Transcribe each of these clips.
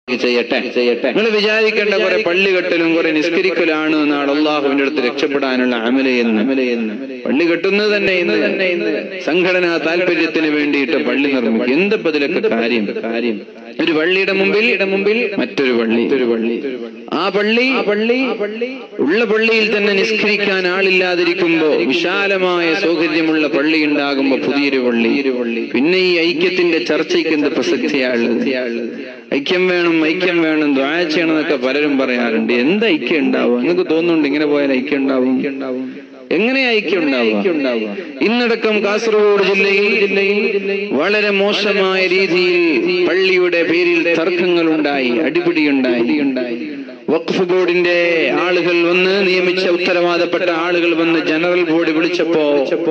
ചെയ്യട്ടെ ചെയ്യട്ടെ നിങ്ങൾ വിചാരിക്കേണ്ട കുറെ പള്ളി കെട്ടലും കുറെ നിസ്കരിക്കലാണ് എന്നാണ് അള്ളാഹുവിന്റെ അടുത്ത് രക്ഷപ്പെടാനുള്ള അമല എന്ന് പള്ളി കെട്ടുന്നത് തന്നെ ഇന്ന് തന്നെ ഇന്ന് സംഘടനാ താല്പര്യത്തിന് വേണ്ടിയിട്ട് പള്ളി നിർമ്മിക്കും എന്തപ്പോ ഇതിലൊക്കെ കാര്യം കാര്യം ഒരു പള്ളിയുടെ മുമ്പിൽ മുമ്പിൽ മറ്റൊരു പള്ളി ഒരു പള്ളി ആ പള്ളി ആ പള്ളി ഉള്ള പള്ളിയിൽ തന്നെ നിസ്കരിക്കാൻ ആളില്ലാതിരിക്കുമ്പോ വിശാലമായ സൗകര്യമുള്ള പള്ളി ഉണ്ടാകുമ്പോ പുതിയൊരു പള്ളി പിന്നെ ഈ ഐക്യത്തിന്റെ ചർച്ചയ്ക്ക് എന്ത് പ്രസക്തിയാളുള്ളത് ഐക്യം വേണം ഐക്യം വേണം ദ്വാ ചെയ്യണം എന്നൊക്കെ പലരും പറയാറുണ്ട് എന്ത് ഐക്യം ഉണ്ടാവും നിങ്ങൾക്ക് തോന്നുന്നുണ്ട് ഇങ്ങനെ പോയാൽ ഐക്യം ഉണ്ടാവും എങ്ങനെ ഐക്യം ഉണ്ടാവുക ഇന്നടക്കം കാസർഗോഡ് ജില്ലയിൽ ജില്ലയിൽ വളരെ മോശമായ രീതിയിൽ പള്ളിയുടെ പേരിൽ തർക്കങ്ങൾ ഉണ്ടായി അടിപിടി ഉണ്ടായി വഖഫ് ബോർഡിന്റെ ആളുകൾ വന്ന് നിയമിച്ച ഉത്തരവാദപ്പെട്ട ആളുകൾ വന്ന് ജനറൽ ബോർഡ് വിളിച്ചപ്പോ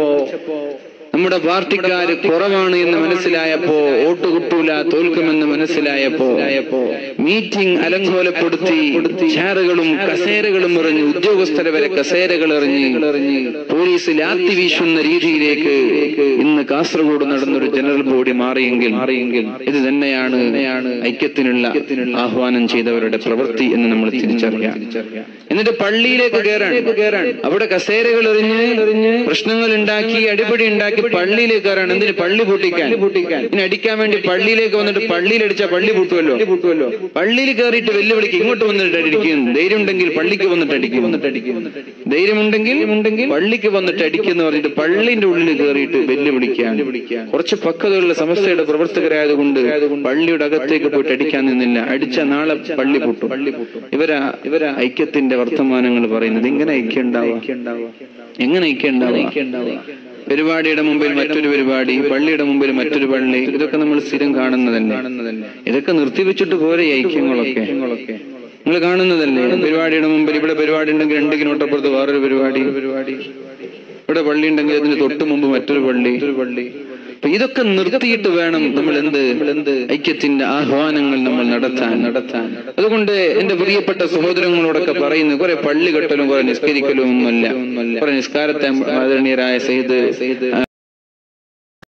നമ്മുടെ പാർട്ടിക്കാര് കുറവാണ് എന്ന് മനസ്സിലായപ്പോ വോട്ട് കിട്ടൂല തോൽക്കുമെന്ന് മനസ്സിലായപ്പോ മീറ്റിംഗ് അലങ്കോലപ്പെടുത്തി ചെയറുകളും കസേരകളും എറിഞ്ഞ് ഉദ്യോഗസ്ഥരെ വരെ കസേരകൾ എറിഞ്ഞ് പോലീസ് ലാത്തി വീശുന്ന രീതിയിലേക്ക് ഇന്ന് കാസർഗോഡ് നടന്നൊരു ജനറൽ ബോഡി മാറിയെങ്കിൽ മാറിയെങ്കിൽ ഇത് തന്നെയാണ് ഐക്യത്തിനുള്ള ആഹ്വാനം ചെയ്തവരുടെ പ്രവൃത്തി എന്ന് നമ്മൾ തിരിച്ചറിയാം എന്നിട്ട് പള്ളിയിലേക്ക് കയറാൻ അവിടെ കസേരകൾ എറിഞ്ഞ് എറിഞ്ഞ് പ്രശ്നങ്ങൾ ഉണ്ടാക്കി അടിപിടി ഉണ്ടാക്കി പള്ളിയിലേക്ക് കയറാണ് എന്തിന് പള്ളി പൂട്ടിക്കാൻ പൂട്ടിക്കാൻ ഇനി അടിക്കാൻ വേണ്ടി പള്ളിയിലേക്ക് വന്നിട്ട് പള്ളിയിൽ അടിച്ച പള്ളി പൂട്ടുമല്ലോ പൂട്ടുമല്ലോ പള്ളിയിൽ കയറിയിട്ട് വെല്ലുവിളിക്ക് ഇങ്ങോട്ട് വന്നിട്ട് അടിക്കും ധൈര്യം ഉണ്ടെങ്കിൽ പള്ളിക്ക് വന്നിട്ട് അടിക്കും വന്നിട്ട് അടിക്കും ധൈര്യമുണ്ടെങ്കിൽ ഉണ്ടെങ്കിൽ പള്ളിക്ക് വന്നിട്ട് അടിക്കുന്നു പറഞ്ഞിട്ട് പള്ളിന്റെ ഉള്ളിൽ കയറിയിട്ട് വെല്ലുവിളിക്കാൻ കുറച്ച് പക്വതയുള്ള സമസ്തയുടെ പ്രവർത്തകരായതുകൊണ്ട് പള്ളിയുടെ അകത്തേക്ക് പോയിട്ട് അടിക്കാൻ നിന്നില്ല അടിച്ച നാളെ പള്ളി പൂട്ടും ഇവരാ ഇവരാ ഐക്യത്തിന്റെ വർത്തമാനങ്ങൾ പറയുന്നത് ഇങ്ങനെ ഐക്യം ഉണ്ടാവുക എങ്ങനെ ഐക്യം ഉണ്ടാവുക പരിപാടിയുടെ മുമ്പിൽ മറ്റൊരു പരിപാടി പള്ളിയുടെ മുമ്പിൽ മറ്റൊരു പള്ളി ഇതൊക്കെ നമ്മൾ സ്ഥിരം കാണുന്നതല്ലേ ഇതൊക്കെ നിർത്തിവെച്ചിട്ട് പോരെ ഈ ഐക്യങ്ങളൊക്കെ നിങ്ങൾ കാണുന്നതല്ലേ പരിപാടിയുടെ മുമ്പിൽ ഇവിടെ പരിപാടി ഉണ്ടെങ്കിൽ രണ്ട് കിലോമീറ്റർ അപ്പുറത്ത് വേറൊരു പരിപാടി പരിപാടി ഇവിടെ പള്ളി ഉണ്ടെങ്കിൽ അതിന് തൊട്ട് മുമ്പ് മറ്റൊരു പള്ളി പള്ളി അപ്പൊ ഇതൊക്കെ നിർത്തിയിട്ട് വേണം നമ്മൾ എന്ത് എന്ത് ഐക്യത്തിന്റെ ആഹ്വാനങ്ങൾ നമ്മൾ നടത്താൻ നടത്താൻ അതുകൊണ്ട് എന്റെ പ്രിയപ്പെട്ട സഹോദരങ്ങളോടൊക്കെ പറയുന്നു കുറെ പള്ളി കെട്ടലും കുറെ നിസ്കരിക്കലും ഒന്നുമല്ല കുറെ നിസ്കാരത്തെ ആദരണീയരായ സെയ്ത്